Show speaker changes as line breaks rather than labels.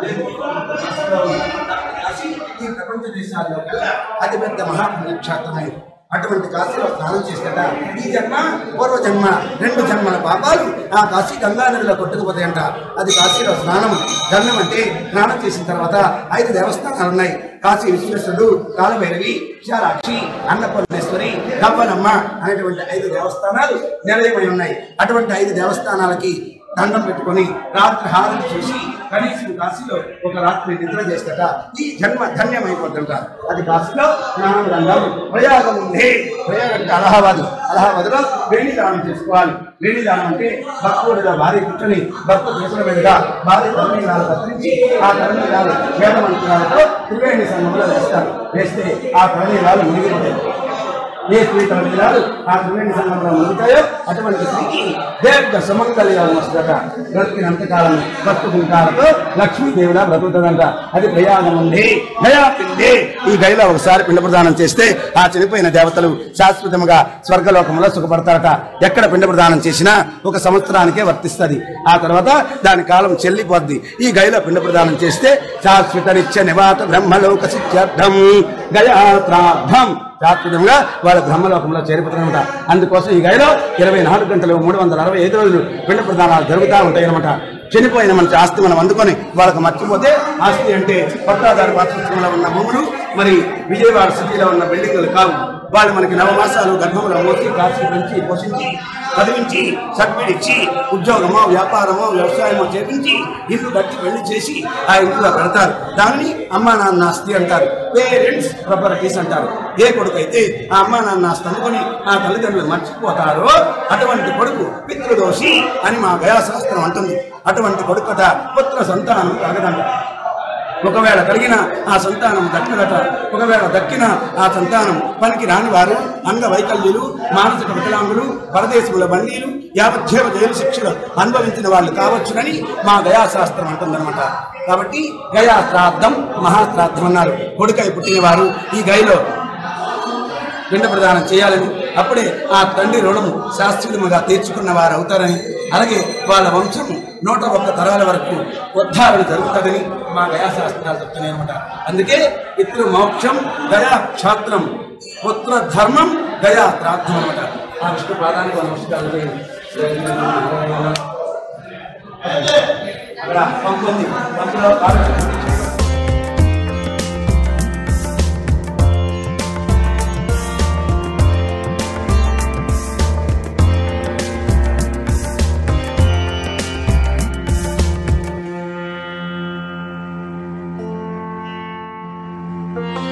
లేదు కాశీ ఈ ప్రపంచ దేశాల్లో కల్లా అతిపెద్ద మహాపుణ్యక్షేత్రమైంది అటువంటి కాశీలో స్నానం చేసేట ఈ జన్మ పూర్వ జన్మ రెండు జన్మల పాపాలు ఆ కాశీ గంగా నదిలో కొట్టుకుపోతాయంట అది కాశీలో స్నానం దండం అంటే స్నానం చేసిన తర్వాత ఐదు దేవస్థానాలు ఉన్నాయి కాశీ విశ్వేశ్వరుడు కాలభైరవి విశాలాక్షి అన్నపూర్ణేశ్వరి గవ్వనమ్మ అనేటువంటి ఐదు దేవస్థానాలు నిలయమై ఉన్నాయి అటువంటి ఐదు దేవస్థానాలకి దండం పెట్టుకొని రాత్రి హారతి చూసి కనీసం కాశీలో ఒక రాత్రి నిద్ర చేస్తట ఈ జన్మ ధన్యమైపోతుంట అది కాశీలో స్నానం రంగం ప్రయాగం ఉంది ప్రయాగం అంటే అలహాబాద్ అలహాబాద్లో వేణి దానం చేసుకోవాలి వేణి దానం అంటే భక్తుడిగా భార్య కూర్చొని భర్త చేసిన మీదుగా భార్య తల్లినాలు కత్తిరించి ఆ తల్లినాలు వేద మంత్రాలతో త్రివేణి సంఘంలో వేస్తారు వేస్తే ఆ తల్లినాలు మునిగిపోతాయి ఏ స్త్రీ తల్లినాలు ఆ త్రివేణి సంఘంలో మునుగుతాయో అటువంటి స్త్రీకి దీర్ఘ సుమంగళిగా వస్తుందట బ్రతికినంతకాలం బ్రతుకుంటారతో లక్ష్మీదేవిలా బ్రతుకుతుందంట అది ప్రయాణం ఉంది గయాపింది ఈ గైలో ఒకసారి పిండ ప్రదానం చేస్తే ఆ చనిపోయిన దేవతలు శాశ్వతముగా స్వర్గలోకంలో సుఖపడతారట ఎక్కడ పిండ ప్రదానం చేసినా ఒక సంవత్సరానికే వర్తిస్తుంది ఆ తర్వాత దాని కాలం చెల్లిపోద్ది ఈ గైలో పిండ ప్రదానం చేస్తే శాశ్వత నిత్య నివాత బ్రహ్మలోక సిద్ధ్యర్థం గయాత్రార్థం శాశ్వతంగా వాళ్ళ బ్రహ్మలోకంలో చేరిపోతారనమాట అందుకోసం ఈ గైలో ఇరవై నాలుగు గంటలు మూడు వందల అరవై ఐదు రోజులు పిండ ప్రదానాలు జరుగుతూ ఉంటాయి అనమాట చనిపోయిన మంచి ఆస్తి మనం అందుకొని వాళ్ళకి మర్చిపోతే ఆస్తి అంటే పట్టాదారు వారసత్వంలో ఉన్న భూములు మరి విజయవాడ సిటీలో ఉన్న బిల్డింగులు కావు వాళ్ళు మనకి నవమాసాలు గర్భంలో మోసి కాసి పెంచి పోషించి చదివించి సర్టిఫికేట్ ఇచ్చి ఉద్యోగమో వ్యాపారమో వ్యవసాయమో చేపించి ఇల్లు కట్టి పెళ్లి చేసి ఆ ఇంట్లో పెడతారు దానిని అమ్మా నాన్న ఆస్తి అంటారు పేరెంట్స్ ప్రాపర్టీస్ అంటారు ఏ కొడుకు అయితే ఆ అమ్మా నాన్న ఆస్తి అనుకుని ఆ తల్లిదండ్రులు మర్చిపోతారో అటువంటి కొడుకు పితృదోషి అని మా గయాశాస్త్రం అంటుంది అటువంటి కొడుకట పుత్ర సంతానం కలగదంట ఒకవేళ కలిగిన ఆ సంతానం దక్కదట ఒకవేళ దక్కిన ఆ సంతానం పనికి రాని వారు అంగవైకల్యులు మానసిక వికలాంగులు పరదేశముల బందీలు యావజ్జీవ జైలు శిక్షలు అనుభవించిన వాళ్ళు కావచ్చునని మా గయాశాస్త్రం అంటుందన్నమాట కాబట్టి గయా శ్రాద్ధం మహాశ్రాద్ధం అన్నారు కొడుకై పుట్టినవారు ఈ గైలో పిండ ప్రదానం చేయాలని అప్పుడే ఆ తండ్రి రుణము శాస్త్రీయముగా తీర్చుకున్న వారు అవుతారని అలాగే వాళ్ళ వంశము నూట ఒక్క తరాల వరకు ఉద్ధారణ జరుగుతుందని మా గయాశాస్త్రాలు చెప్తున్నాయి అనమాట అందుకే పితృ మోక్షం గయా క్షాత్రం పుత్ర ధర్మం గయా శ్రాద్ధం అనమాట ఆ విష్ణు పాదానికి నమస్కారం చేయండి అక్కడ పంపు ఉంది పంపులో కాలు పెట్టండి.
Thank